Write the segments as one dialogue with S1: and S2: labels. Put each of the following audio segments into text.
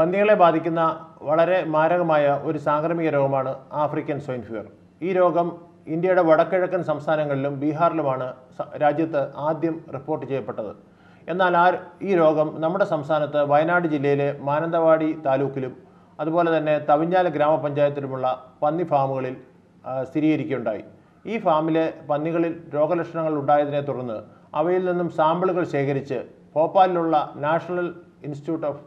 S1: പന്നികളെ ബാധിക്കുന്ന വളരെ മാരകമായ ഒരു സാംക്രമിക രോഗമാണ് ആഫ്രിക്കൻ സ്വൈൻ ഫീവർ ഈ രോഗം ഇന്ത്യയുടെ വടക്കിഴക്കൻ സംസ്ഥാനങ്ങളിലും ബീഹാറിലുമാണ് സ- രാജ്യത്ത് ആദ്യം റിപ്പോർട്ട് ചെയ്യപ്പെട്ടത് എന്നാൽ ആ ഈ രോഗം നമ്മുടെ സംസ്ഥാനത്ത് വയനാട് ജില്ലയിലെ മാനന്തവാടി താലൂക്കിലും അതുപോലെ തന്നെ തവിഞ്ഞാല് ഗ്രാമപഞ്ചായത്തിലുമുള്ള പന്നി ഫാമുകളിൽ ആ, സ്ഥിരീകരിക്കുകയുണ്ടായി ഈ ഫാമിലെ പന്നികളിൽ രോഗലക്ഷണങ്ങൾ ഉണ്ടായതിനെ തുടർന്ന് അവയിൽ നിന്നും സാമ്പിളുകൾ ശേഖരിച്ച് ഭോപ്പാലിലുള്ള national institute of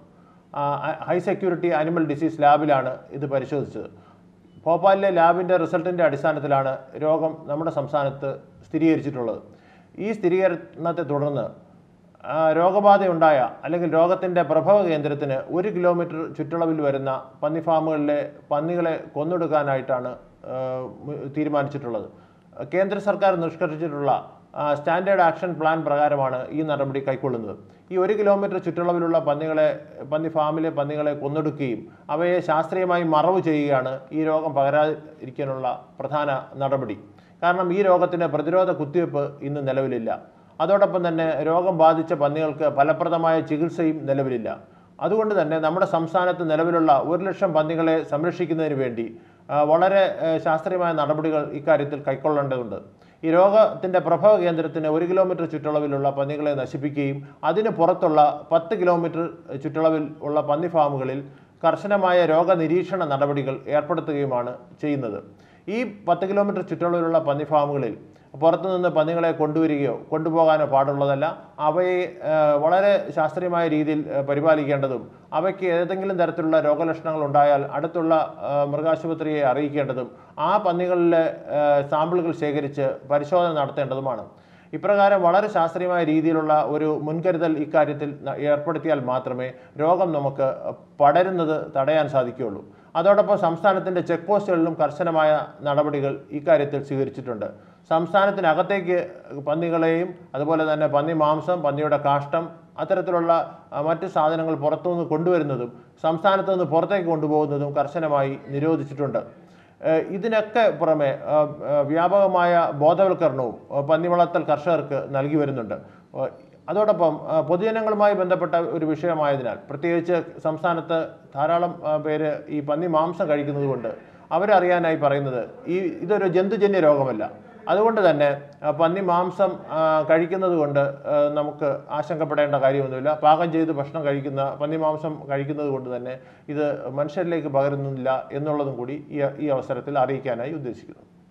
S1: high security animal disease ലാബിലാണ് ഇത് പരിശോധിച്ചത് ഭോപ്പാലിലെ ലാബിൻ്റെ റിസൾട്ടിൻ്റെ അടിസ്ഥാനത്തിലാണ് രോഗം നമ്മുടെ സംസ്ഥാനത്ത് സ്ഥിരീകരിച്ചിട്ടുള്ളത് ഈ സ്ഥിരീകരണത്തെ തുടർന്ന് ആ, രോഗബാധയുണ്ടായ അല്ലെങ്കിൽ രോഗത്തിൻ്റെ പ്രഭവ കേന്ദ്രത്തിന് ഒരു കിലോമീറ്റർ ചുറ്റളവിൽ വരുന്ന പന്നി ഫാമുകളിലെ പന്നികളെ കൊന്നൊടുക്കാനായിട്ടാണ് ആ, മു- തീരുമാനിച്ചിട്ടുള്ളത് കേന്ദ്ര സർക്കാർ നിഷ്കർഷിച്ചിട്ടുള്ള ആ, സ്റ്റാൻഡേർഡ് ആക്ഷൻ പ്ലാൻ പ്രകാരമാണ് ഈ നടപടി കൈക്കൊള്ളുന്നത് ഈ ഒരു കിലോമീറ്റർ ചുറ്റളവിലുള്ള പന്നികളെ പന്നി ഫാമിലെ പന്നികളെ കൊന്നൊടുക്കുകയും അവയെ ശാസ്ത്രീയമായി മറവ് ചെയ്യുകയാണ് ഈ രോഗം പകരാതിരിക്കാനുള്ള പ്രധാന നടപടി കാരണം ഈ രോഗത്തിന് പ്രതിരോധ കുത്തിവയ്പ്പ് ഇന്ന് നിലവിലില്ല അതോടൊപ്പം തന്നെ രോഗം ബാധിച്ച പന്നികൾക്ക് ഫലപ്രദമായ ചികിത്സയും നിലവിലില്ല അതുകൊണ്ട് തന്നെ നമ്മുടെ സംസ്ഥാനത്ത് നിലവിലുള്ള ഒരു ലക്ഷം പന്നികളെ സംരക്ഷിക്കുന്നതിന് വേണ്ടി ആ, വളരെ ആ, ശാസ്ത്രീയമായ നടപടികൾ ഇക്കാര്യത്തിൽ കൈക്കൊള്ളേണ്ടതുണ്ട് ഈ രോഗത്തിൻ്റെ പ്രഭവ കേന്ദ്രത്തിന് ഒരു കിലോമീറ്റർ ചുറ്റളവിലുള്ള പന്നികളെ നശിപ്പിക്കുകയും അതിന് പുറത്തുള്ള പത്ത് കിലോമീറ്റർ ചുറ്റളവിൽ ഉള്ള പന്നി ഫാമുകളിൽ കർശനമായ രോഗനിരീക്ഷണ നടപടികൾ ഏർപ്പെടുത്തുകയുമാണ് ചെയ്യുന്നത് ഈ പത്ത് കിലോമീറ്റർ ചുറ്റളവിലുള്ള പന്നി ഫാമുകളിൽ പുറത്തുനിന്ന് പന്നികളെ കൊണ്ടുവരികയോ കൊണ്ടുപോകാനോ പാടുള്ളതല്ല അവയെ ആ, വളരെ ശാസ്ത്രീയമായ രീതിയിൽ ആ, പരിപാലിക്കേണ്ടതും അവയ്ക്ക് ഏതെങ്കിലും തരത്തിലുള്ള രോഗലക്ഷണങ്ങൾ ഉണ്ടായാൽ അടുത്തുള്ള ആ, മൃഗാശുപത്രിയെ അറിയിക്കേണ്ടതും ആ പന്നികളിലെ ആ, സാമ്പിളുകൾ ശേഖരിച്ച് പരിശോധന നടത്തേണ്ടതുമാണ് ഇപ്രകാരം വളരെ ശാസ്ത്രീയമായ രീതിയിലുള്ള ഒരു മുൻകരുതൽ ഇക്കാര്യത്തിൽ ന- ഏർപ്പെടുത്തിയാൽ മാത്രമേ രോഗം നമുക്ക് പടരുന്നത് തടയാൻ സാധിക്കുകയുള്ളൂ അതോടൊപ്പം സംസ്ഥാനത്തിൻ്റെ ചെക്ക് പോസ്റ്റുകളിലും കർശനമായ നടപടികൾ ഇക്കാര്യത്തിൽ സ്വീകരിച്ചിട്ടുണ്ട് സംസ്ഥാനത്തിനകത്തേക്ക് പന്നികളെയും അതുപോലെ തന്നെ പന്നി മാംസം പന്നിയുടെ കാഷ്ടം അത്തരത്തിലുള്ള ആ, മറ്റ് സാധനങ്ങൾ പുറത്തുനിന്ന് കൊണ്ടുവരുന്നതും സംസ്ഥാനത്ത് നിന്ന് പുറത്തേക്ക് കൊണ്ടുപോകുന്നതും കർശനമായി നിരോധിച്ചിട്ടുണ്ട് ഏഹ് ഇതിനൊക്കെ പുറമെ ഏഹ് ഏഹ് വ്യാപകമായ ബോധവൽക്കരണവും ഏഹ് പന്നി വളർത്തൽ കർഷകർക്ക് നൽകി വരുന്നുണ്ട് ഏഹ് അതോടൊപ്പം ഏഹ് പൊതുജനങ്ങളുമായി ബന്ധപ്പെട്ട ഒരു വിഷയമായതിനാൽ പ്രത്യേകിച്ച് സംസ്ഥാനത്ത് ധാരാളം ഏഹ് പേര് ഈ പന്നി മാംസം കഴിക്കുന്നത് കൊണ്ട് അവരറിയാനായി പറയുന്നത് ഈ ഇതൊരു ജന്തുജന്യ രോഗമല്ല അതുകൊണ്ട് തന്നെ ആ, പന്നി മാംസം ആ, കഴിക്കുന്നത് കൊണ്ട് ആ, നമുക്ക് ആശങ്കപ്പെടേണ്ട കാര്യമൊന്നുമില്ല പാകം ചെയ്ത് ഭക്ഷണം കഴിക്കുന്ന പന്നി മാംസം കഴിക്കുന്നത് കൊണ്ട് തന്നെ ഇത് മനുഷ്യരിലേക്ക് പകരുന്നില്ല എന്നുള്ളതും കൂടി ഈ ഈ അവസരത്തിൽ അറിയിക്കാനായി ഉദ്ദേശിക്കുന്നു